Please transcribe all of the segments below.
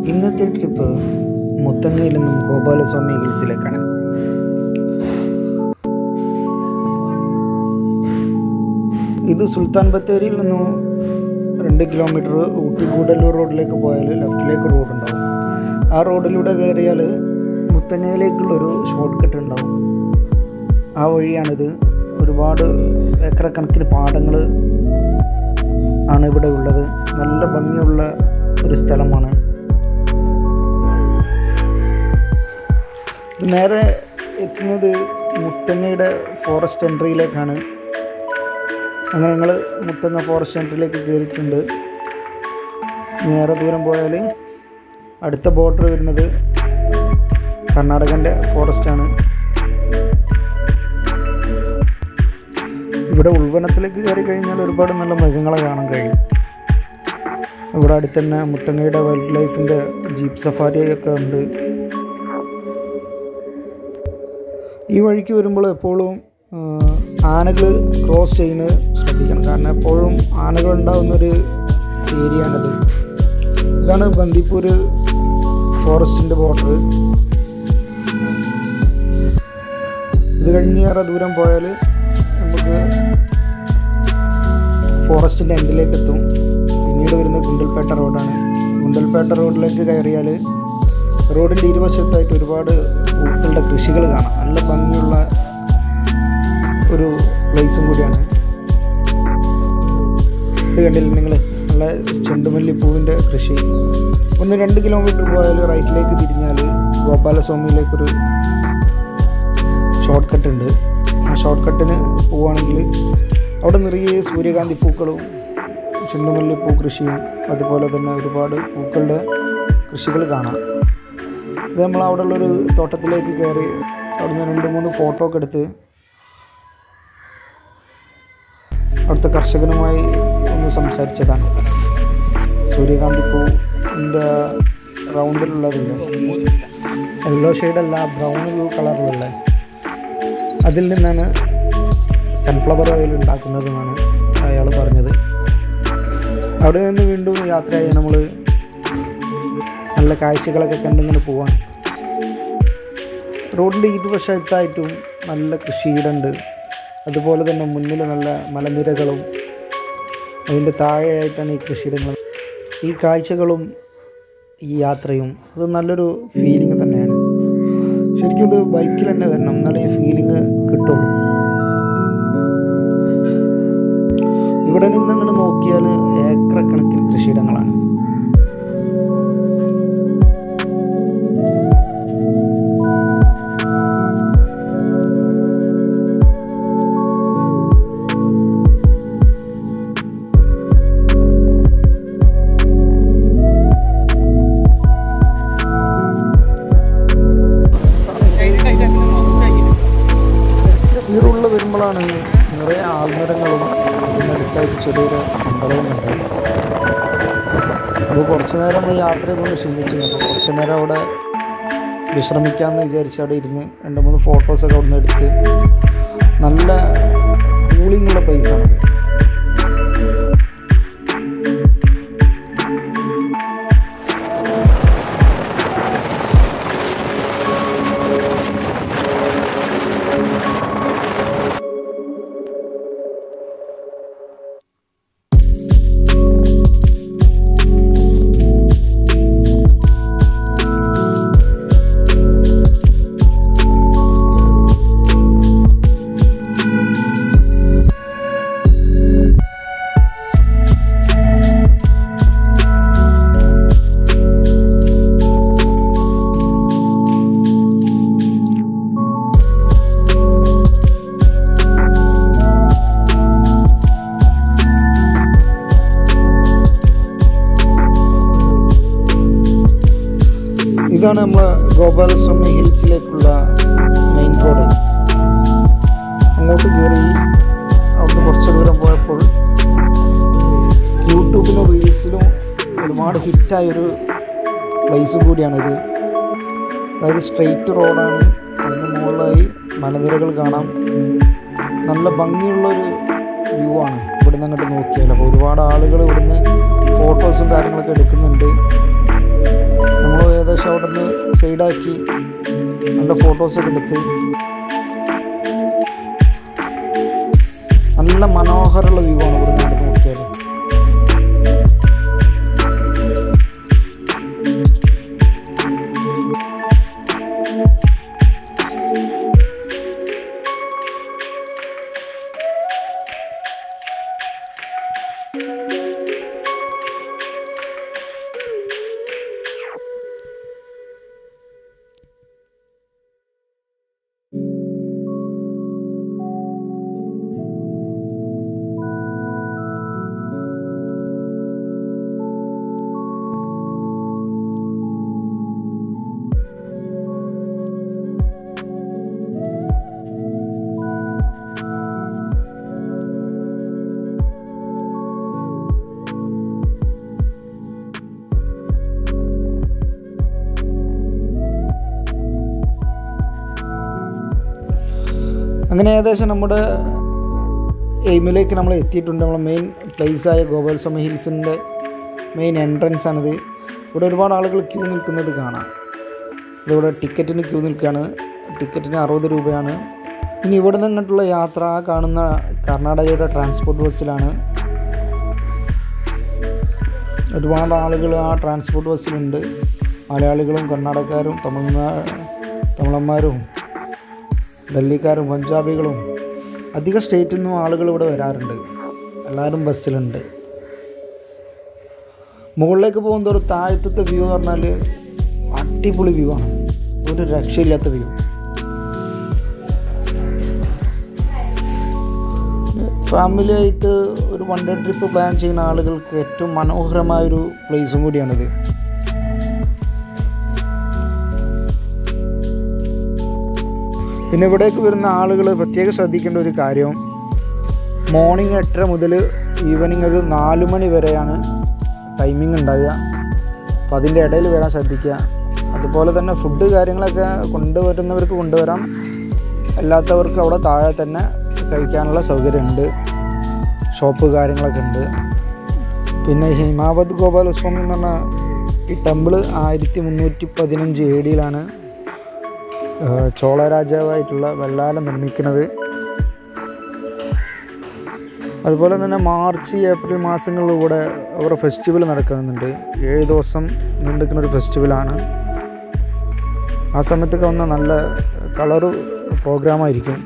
ഇന്നത്തെ ട്രിപ്പ് മുത്തങ്ങയിൽ നിന്നും ഗോപാലസ്വാമി ഹിൽസിലേക്കാണ് ഇത് സുൽത്താൻ ബത്തേരിയിൽ നിന്നും രണ്ട് കിലോമീറ്റർ ഊട്ടി ഗൂഡല്ലൂർ റോഡിലേക്ക് പോയാൽ ലെഫ്റ്റിലേക്ക് റോഡ് ഉണ്ടാവും ആ റോഡിലൂടെ കയറിയാൽ മുത്തങ്ങയിലേക്കുള്ളൊരു ഷോർട്ട് കട്ട് ഉണ്ടാവും ആ വഴിയാണിത് ഒരുപാട് ഏക്കർ കണക്കിന് പാടങ്ങൾ ആണ് ഇവിടെ ഉള്ളത് നല്ല ഭംഗിയുള്ള ഒരു സ്ഥലമാണ് ഇത് നേരെ എത്തുന്നത് മുത്തങ്ങയുടെ ഫോറസ്റ്റ് എൻട്രിയിലേക്കാണ് അങ്ങനെ ഞങ്ങൾ മുത്തങ്ങ ഫോറസ്റ്റ് എൻട്രിയിലേക്ക് കയറിയിട്ടുണ്ട് നേരെ ദൂരം പോയാൽ അടുത്ത ബോർഡർ വരുന്നത് കർണാടകൻ്റെ ഫോറസ്റ്റാണ് ഇവിടെ ഉൾവനത്തിലേക്ക് കയറി കഴിഞ്ഞാൽ ഒരുപാട് നല്ല മൃഗങ്ങളെ കാണാൻ കഴിയും ഇവിടെ അടുത്ത് തന്നെ മുത്തങ്ങയുടെ വൈൽഡ് ലൈഫിൻ്റെ ജീപ്പ് സഫാരി ഒക്കെ ഉണ്ട് ഈ വഴിക്ക് വരുമ്പോൾ എപ്പോഴും ആനകൾ ക്രോസ് ചെയ്യുന്നത് ശ്രദ്ധിക്കണം കാരണം എപ്പോഴും ആനകൾ ഉണ്ടാകുന്നൊരു ഏരിയയാണിത് ഇതാണ് ബന്ദിപ്പൂർ ഫോറസ്റ്റിൻ്റെ ബോർഡർ ഇത് കഴിഞ്ഞ് ഏറെ ദൂരം പോയാൽ നമുക്ക് ഫോറസ്റ്റിൻ്റെ എൻഡിലേക്ക് എത്തും പിന്നീട് വരുന്നത് ഗുണ്ടൽപേട്ട റോഡാണ് ഗുണ്ടൽപേട്ട റോഡിലേക്ക് കയറിയാൽ റോഡിൻ്റെ ഇരുവശത്തായിട്ട് ഒരുപാട് പൂക്കളുടെ കൃഷികൾ കാണാം നല്ല ഭംഗിയുള്ള ഒരു പ്ലേസും കൂടിയാണ് ഇത് കണ്ടില്ല നിങ്ങൾ നല്ല ചെണ്ടുമല്ലി പൂവിൻ്റെ കൃഷി ഒന്ന് രണ്ട് കിലോമീറ്റർ പോയാൽ റൈറ്റിലേക്ക് തിരിഞ്ഞാൽ ഗോപാലസ്വാമിയിലേക്കൊരു ഷോർട്ട് കട്ട് ഉണ്ട് ആ ഷോർട്ട് കട്ടിന് പോവുകയാണെങ്കിൽ അവിടെ നിറയെ സൂര്യകാന്തി പൂക്കളും ചെണ്ടുമല്ലി പൂ കൃഷിയും അതുപോലെ തന്നെ ഒരുപാട് പൂക്കളുടെ കൃഷികൾ കാണാം ഇത് നമ്മൾ അവിടെ ഉള്ളൊരു തോട്ടത്തിലേക്ക് കയറി അവിടുന്ന് രണ്ട് മൂന്ന് ഫോട്ടോ ഒക്കെ എടുത്ത് അവിടുത്തെ കർഷകനുമായി ഒന്ന് സംസാരിച്ചതാണ് സൂര്യകാന്തി പൂവിൻ്റെ റൗണ്ടിലുള്ളതില്ല യെല്ലോ ഷെയ്ഡല്ല ബ്രൗൺ കളറിലുള്ള അതിൽ നിന്നാണ് സൺഫ്ലവർ ഓയിൽ ഉണ്ടാക്കുന്നതെന്നാണ് അയാൾ പറഞ്ഞത് അവിടെ നിന്ന് വീണ്ടും യാത്രയായി നമ്മൾ നല്ല കാഴ്ചകളൊക്കെ കണ്ടിങ്ങനെ പോവാണ് റോഡിൻ്റെ ഇരുവശത്തായിട്ടും നല്ല കൃഷിയിടുണ്ട് അതുപോലെ തന്നെ മുന്നിൽ നല്ല മലനിരകളും അതിൻ്റെ താഴെയായിട്ടാണ് ഈ കൃഷിയിടങ്ങൾ ഈ കാഴ്ചകളും ഈ യാത്രയും അത് നല്ലൊരു ഫീലിംഗ് തന്നെയാണ് ശരിക്കും ഇത് ബൈക്കിൽ തന്നെ വരണം എന്നാലേ ഈ ഫീലിംഗ് കിട്ടുള്ളൂ ഇവിടെ നിന്ന് അങ്ങനെ നോക്കിയാൽ ഏക്കർ കണക്കിന് കൃഷിയിടങ്ങളാണ് ഈ റോഡിൽ വരുമ്പോഴാണ് നിറയെ ആൽമരങ്ങളും അതിനടുത്തായിട്ട് ചെറിയൊരു അമ്പലവും ഉണ്ട് അപ്പോൾ കുറച്ച് നേരം നമ്മൾ യാത്ര ചെയ്തുകൊണ്ട് ക്ഷീണിച്ചു അപ്പോൾ കുറച്ച് നേരം അവിടെ വിശ്രമിക്കാമെന്ന് വിചാരിച്ച് അവിടെ ഇരുന്ന് രണ്ട് മൂന്ന് ഫോട്ടോസൊക്കെ അവിടെ നിന്ന് എടുത്ത് നല്ല കൂളിംഗ് ഉള്ള പ്ലേസാണ് ഇതാണ് നമ്മൾ ഗോപാലസ്വാമി ഹിൽസിലേക്കുള്ള മെയിൻ റോഡ് അങ്ങോട്ട് കയറി അവിടുന്ന് കുറച്ച് ദൂരം പോയപ്പോൾ യൂട്യൂബിലും റീൽസിലും ഒരുപാട് ഹിറ്റായൊരു പ്ലേസും കൂടിയാണിത് അതായത് സ്ട്രെയിറ്റ് റോഡാണ് അതിന് മുകളിലായി മലനിരകൾ കാണാം നല്ല ഭംഗിയുള്ളൊരു വ്യൂ ആണ് ഇവിടുന്ന് അങ്ങോട്ട് നോക്കിയാൽ അപ്പോൾ ഒരുപാട് ആളുകൾ ഇവിടുന്ന് ഫോട്ടോസും കാര്യങ്ങളൊക്കെ എടുക്കുന്നുണ്ട് ഷെയ്ഡാക്കി നല്ല ഫോട്ടോസൊക്കെ എടുത്ത് നല്ല മനോഹരമുള്ള വ്യൂ ആണ് ഇവിടെ നിന്ന് നോക്കിയാൽ അങ്ങനെ ഏകദേശം നമ്മുടെ എയിമിലേക്ക് നമ്മൾ എത്തിയിട്ടുണ്ട് നമ്മളെ മെയിൻ പ്ലേസായ ഗോപാലസ്വാമി ഹിൽസിൻ്റെ മെയിൻ എൻട്രൻസ് ആണിത് ഇവിടെ ഒരുപാട് ആളുകൾ ക്യൂ നിൽക്കുന്നത് കാണാം ഇതിവിടെ ടിക്കറ്റിന് ക്യൂ നിൽക്കുകയാണ് ടിക്കറ്റിന് അറുപത് രൂപയാണ് ഇനി ഇവിടെ നിന്നിട്ടുള്ള യാത്ര ആ കാണുന്ന കർണാടകയുടെ ട്രാൻസ്പോർട്ട് ബസ്സിലാണ് ഒരുപാട് ആളുകൾ ആ ട്രാൻസ്പോർട്ട് ബസ്സിലുണ്ട് മലയാളികളും കർണാടകക്കാരും തമിഴ്നാ തമിഴന്മാരും ഡൽഹിക്കാരും പഞ്ചാബികളും അധിക സ്റ്റേറ്റിൽ നിന്നും ആളുകൾ ഇവിടെ വരാറുണ്ട് എല്ലാവരും ബസ്സിലുണ്ട് മുകളിലേക്ക് പോകുന്നതോറും താഴത്തെ വ്യൂ എന്ന് പറഞ്ഞാൽ അടിപൊളി വ്യൂ ആണ് ഒരു രക്ഷയില്ലാത്ത വ്യൂ ഫാമിലി ആയിട്ട് ഒരു വൺ ഡേ ട്രിപ്പ് പ്ലാൻ ചെയ്യുന്ന ആളുകൾക്ക് ഏറ്റവും മനോഹരമായൊരു പ്ലേസും കൂടിയാണിത് പിന്നെ ഇവിടേക്ക് വരുന്ന ആളുകൾ പ്രത്യേകം ശ്രദ്ധിക്കേണ്ട ഒരു കാര്യം മോർണിംഗ് എട്ടര മുതൽ ഈവനിങ് ഒരു നാല് മണി വരെയാണ് ടൈമിംഗ് ഉണ്ടാവുക അപ്പോൾ അതിൻ്റെ ഇടയിൽ വരാൻ ശ്രദ്ധിക്കുക അതുപോലെ തന്നെ ഫുഡ് കാര്യങ്ങളൊക്കെ കൊണ്ടുവരുന്നവർക്ക് കൊണ്ടുവരാം അല്ലാത്തവർക്ക് അവിടെ താഴെ തന്നെ കഴിക്കാനുള്ള സൗകര്യമുണ്ട് ഷോപ്പ് കാര്യങ്ങളൊക്കെ ഉണ്ട് പിന്നെ ഹിമാവത് ഗോപാലസ്വാമി എന്ന് പറഞ്ഞ ഈ ടെമ്പിള് ആയിരത്തി മുന്നൂറ്റി പതിനഞ്ച് എ ഡിയിലാണ് ചോള രാജാവായിട്ടുള്ള വെള്ളാല നിർമ്മിക്കുന്നത് അതുപോലെ തന്നെ മാർച്ച് ഏപ്രിൽ മാസങ്ങളിൽ ഇവിടെ അവരുടെ ഫെസ്റ്റിവൽ നടക്കുന്നുണ്ട് ഏഴ് ദിവസം നീണ്ടുനിൽക്കുന്ന ഒരു ഫെസ്റ്റിവലാണ് ആ സമയത്തൊക്കെ വന്ന നല്ല കളറ് പ്രോഗ്രാമായിരിക്കും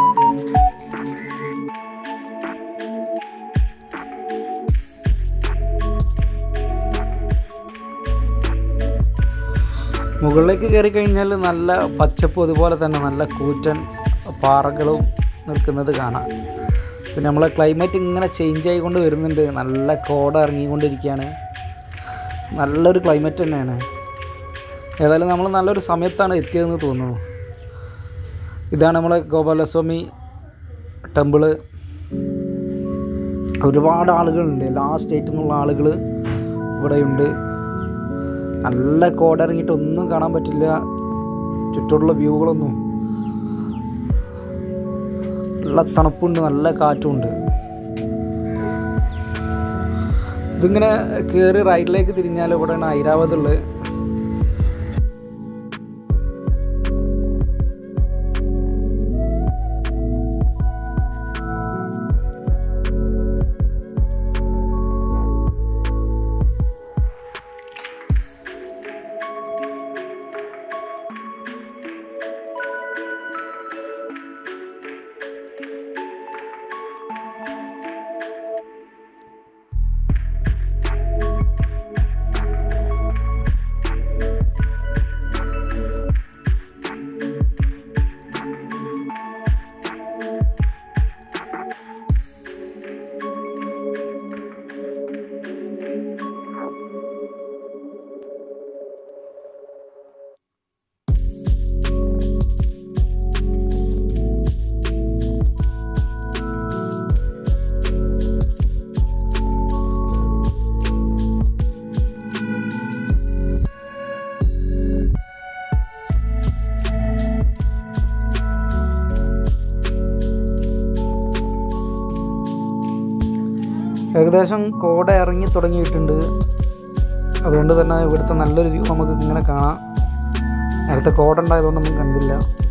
മുകളിലേക്ക് കയറി കഴിഞ്ഞാൽ നല്ല പച്ചപ്പും അതുപോലെ തന്നെ നല്ല കൂറ്റൻ പാറകളും നിൽക്കുന്നത് കാണാം പിന്നെ നമ്മളെ ക്ലൈമറ്റ് ഇങ്ങനെ ചേഞ്ച് ആയിക്കൊണ്ട് വരുന്നുണ്ട് നല്ല കോട ഇറങ്ങിക്കൊണ്ടിരിക്കുകയാണ് നല്ലൊരു ക്ലൈമറ്റ് തന്നെയാണ് ഏതായാലും നമ്മൾ നല്ലൊരു സമയത്താണ് എത്തിയതെന്ന് തോന്നുന്നു ഇതാണ് നമ്മളെ ഗോപാലസ്വാമി ടെമ്പിള് ഒരുപാട് ആളുകളുണ്ട് എല്ലാ സ്റ്റേറ്റിൽ നിന്നുള്ള ആളുകൾ ഇവിടെയുണ്ട് നല്ല കോട ഇറങ്ങിയിട്ട് ഒന്നും കാണാൻ പറ്റില്ല ചുറ്റുമുള്ള വ്യൂകളൊന്നും നല്ല തണുപ്പുണ്ട് നല്ല കാറ്റുമുണ്ട് ഇതിങ്ങനെ കയറി റൈറ്റിലേക്ക് തിരിഞ്ഞാൽ ഇവിടെയാണ് ഐരാവത് ഉള്ളത് ഏകദേശം കോട ഇറങ്ങി തുടങ്ങിയിട്ടുണ്ട് അതുകൊണ്ട് തന്നെ ഇവിടുത്തെ നല്ലൊരു വ്യൂ നമുക്ക് ഇങ്ങനെ കാണാം നേരത്തെ കോടുണ്ടായതുകൊണ്ടൊന്നും കണ്ടില്ല